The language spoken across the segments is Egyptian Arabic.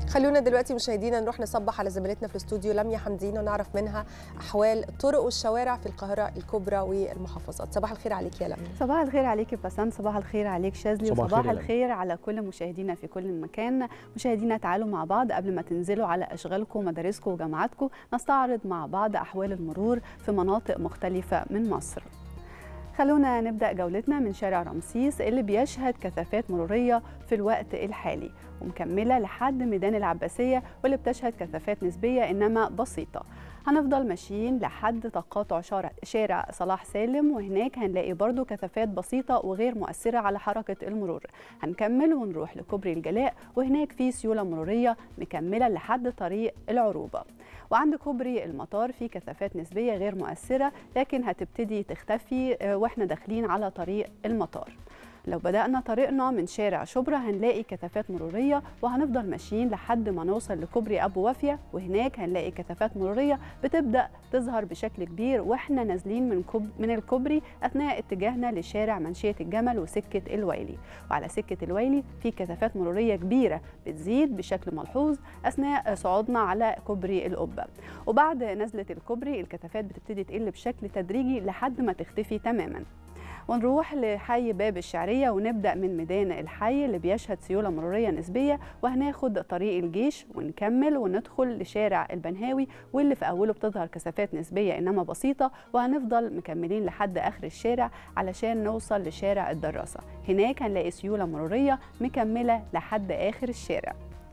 خلونا دلوقتي مشاهدينا نروح نصبح على زميلتنا في الاستوديو لميا حمدين ونعرف منها احوال الطرق والشوارع في القاهره الكبرى والمحافظات صباح الخير عليك يا لميا صباح الخير عليك يا بسنت صباح الخير عليك شاذلي صباح وصباح الخير يا الخير على كل مشاهدينا في كل مكان مشاهدينا تعالوا مع بعض قبل ما تنزلوا على اشغالكم ومدارسكم وجامعاتكم نستعرض مع بعض احوال المرور في مناطق مختلفه من مصر خلونا نبدأ جولتنا من شارع رمسيس اللي بيشهد كثافات مرورية في الوقت الحالي ومكملة لحد ميدان العباسية واللي بتشهد كثافات نسبية إنما بسيطة هنفضل ماشيين لحد تقاطع شارع, شارع صلاح سالم وهناك هنلاقي برضو كثافات بسيطة وغير مؤثرة على حركة المرور هنكمل ونروح لكوبري الجلاء وهناك في سيولة مرورية مكملة لحد طريق العروبة وعند كوبري المطار في كثافات نسبية غير مؤثرة لكن هتبتدي تختفي واحنا داخلين على طريق المطار لو بدأنا طريقنا من شارع شبرا هنلاقي كثافات مرورية وهنفضل ماشيين لحد ما نوصل لكوبري أبو وافية وهناك هنلاقي كثافات مرورية بتبدأ تظهر بشكل كبير واحنا نازلين من كوب من الكوبري أثناء اتجاهنا لشارع منشية الجمل وسكة الويلي وعلى سكة الويلي في كثافات مرورية كبيرة بتزيد بشكل ملحوظ أثناء صعودنا على كوبري القبة وبعد نزلة الكوبري الكثافات بتبتدي تقل بشكل تدريجي لحد ما تختفي تماماً ونروح لحي باب الشعرية ونبدأ من ميدان الحي اللي بيشهد سيولة مرورية نسبية وهناخد طريق الجيش ونكمل وندخل لشارع البنهاوي واللي في أوله بتظهر كثافات نسبية إنما بسيطة وهنفضل مكملين لحد آخر الشارع علشان نوصل لشارع الدراسة هناك هنلاقي سيولة مرورية مكملة لحد آخر الشارع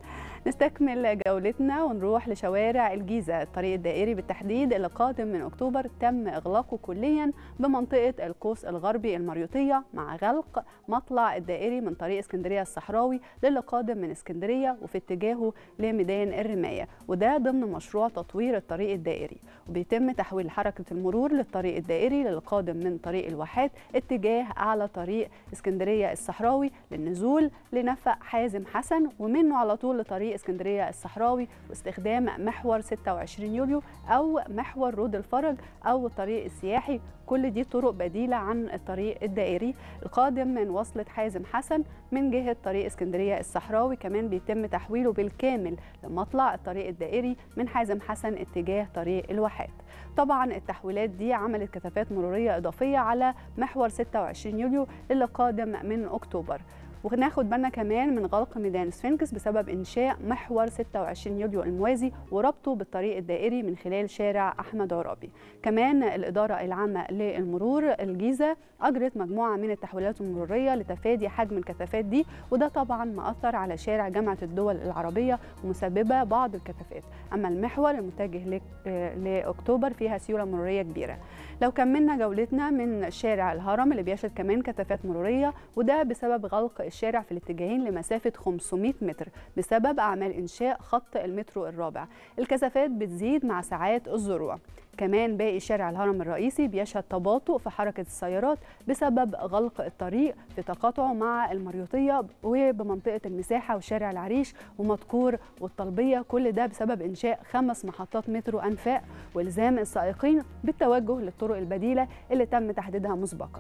نستكمل جولتنا ونروح لشوارع الجيزة الطريق الدائري بالتحديد اللي قادم من أكتوبر تم إغلاقه كليا بمنطقة القوس الغربي المريوطية مع غلق مطلع الدائري من طريق اسكندرية الصحراوي للي قادم من اسكندرية وفي اتجاهه لميدان الرماية وده ضمن مشروع تطوير الطريق الدائري وبيتم تحويل حركة المرور للطريق الدائري للقادم من طريق الواحات اتجاه أعلى طريق اسكندرية الصحراوي للنزول لنفق حازم حسن ومنه على طول لطريق اسكندريه الصحراوي واستخدام محور 26 يوليو او محور رود الفرج او الطريق السياحي كل دي طرق بديله عن الطريق الدائري القادم من وصله حازم حسن من جهه طريق اسكندريه الصحراوي كمان بيتم تحويله بالكامل لمطلع الطريق الدائري من حازم حسن اتجاه طريق الواحات طبعا التحويلات دي عملت كثافات مروريه اضافيه على محور 26 يوليو اللي قادم من اكتوبر وناخد بالنا كمان من غلق ميدان سفنكس بسبب انشاء محور 26 يوليو الموازي وربطه بالطريق الدائري من خلال شارع احمد عرابي كمان الاداره العامه للمرور الجيزه اجرت مجموعه من التحويلات المروريه لتفادي حجم الكثافات دي وده طبعا مأثر على شارع جامعه الدول العربيه ومسببه بعض الكثافات اما المحور المتجه لاكتوبر فيها سيوله مروريه كبيره لو كملنا جولتنا من شارع الهرم اللي بيشهد كمان كثافات مروريه وده بسبب غلق الشارع في الاتجاهين لمسافه 500 متر بسبب اعمال انشاء خط المترو الرابع الكثافات بتزيد مع ساعات الذروه كمان باقي شارع الهرم الرئيسي بيشهد تباطؤ في حركة السيارات بسبب غلق الطريق في تقاطعه مع المريوطية وبمنطقة المساحة وشارع العريش ومدكور والطلبية كل ده بسبب إنشاء خمس محطات مترو أنفاق والزام السائقين بالتوجه للطرق البديلة اللي تم تحديدها مسبقاً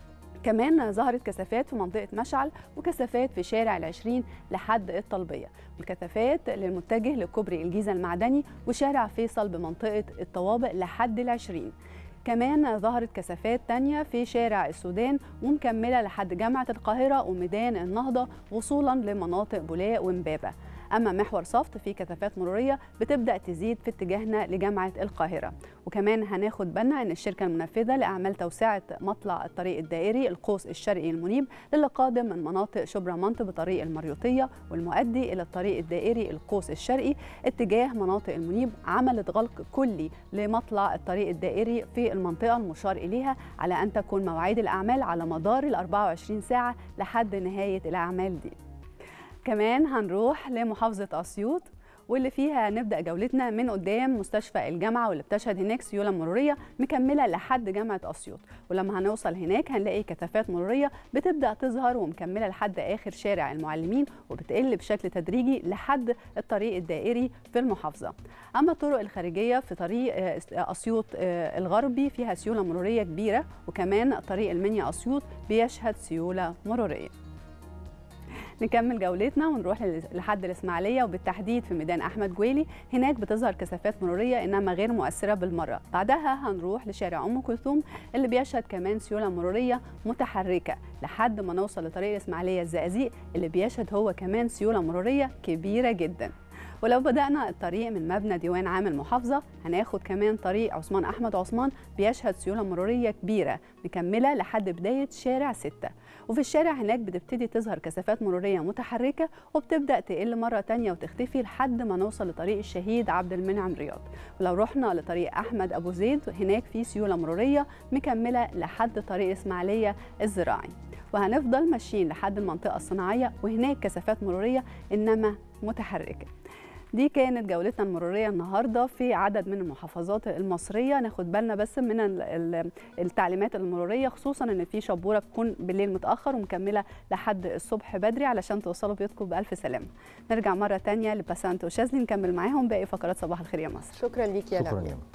كمان ظهرت كثافات في منطقة مشعل وكثافات في شارع العشرين لحد الطلبية والكثافات للمتجه لكوبري الجيزة المعدني وشارع فيصل بمنطقة الطوابق لحد العشرين كمان ظهرت كثافات تانية في شارع السودان ومكملة لحد جامعة القاهرة وميدان النهضة وصولا لمناطق بولاق ومبابة أما محور صفت فيه كثافات مرورية بتبدأ تزيد في اتجاهنا لجامعة القاهرة وكمان هناخد بالنا أن الشركة المنفذة لأعمال توسعة مطلع الطريق الدائري القوس الشرقي المنيب للي قادم من مناطق شبرا منط بطريق المريوطية والمؤدي إلى الطريق الدائري القوس الشرقي اتجاه مناطق المنيب عملت غلق كلي لمطلع الطريق الدائري في المنطقة المشار إليها على أن تكون مواعيد الأعمال على مدار ال 24 ساعة لحد نهاية الأعمال دي كمان هنروح لمحافظة أسيوط واللي فيها نبدا جولتنا من قدام مستشفى الجامعه واللي بتشهد هناك سيوله مروريه مكمله لحد جامعه اسيوط ولما هنوصل هناك هنلاقي كثافات مروريه بتبدا تظهر ومكمله لحد اخر شارع المعلمين وبتقل بشكل تدريجي لحد الطريق الدائري في المحافظه اما الطرق الخارجيه في طريق اسيوط الغربي فيها سيوله مروريه كبيره وكمان طريق المنيا اسيوط بيشهد سيوله مروريه نكمل جولتنا ونروح لحد الاسماعيليه وبالتحديد في ميدان احمد جويلي هناك بتظهر كثافات مروريه انما غير مؤثره بالمره بعدها هنروح لشارع ام كلثوم اللي بيشهد كمان سيوله مروريه متحركه لحد ما نوصل لطريق الاسماعيليه الزقازيق اللي بيشهد هو كمان سيوله مروريه كبيره جدا ولو بدأنا الطريق من مبنى ديوان عام المحافظة هناخد كمان طريق عثمان أحمد عثمان بيشهد سيولة مرورية كبيرة مكملة لحد بداية شارع ستة وفي الشارع هناك بتبتدي تظهر كثافات مرورية متحركة وبتبدأ تقل مرة تانية وتختفي لحد ما نوصل لطريق الشهيد عبد المنعم رياض ولو رحنا لطريق أحمد أبو زيد هناك في سيولة مرورية مكملة لحد طريق إسماعيلية الزراعي وهنفضل ماشيين لحد المنطقة الصناعية وهناك كثافات مرورية إنما متحركة دي كانت جولتنا المرورية النهاردة في عدد من المحافظات المصرية ناخد بالنا بس من التعليمات المرورية خصوصا ان في شبورة بتكون بالليل متأخر ومكملة لحد الصبح بدري علشان توصلوا بيوتكم بألف سلامة نرجع مرة تانية لباسانتو وشاذلي نكمل معاهم باقي فقرات صباح الخير يا مصر شكرا ليك يا شكرا لميا يا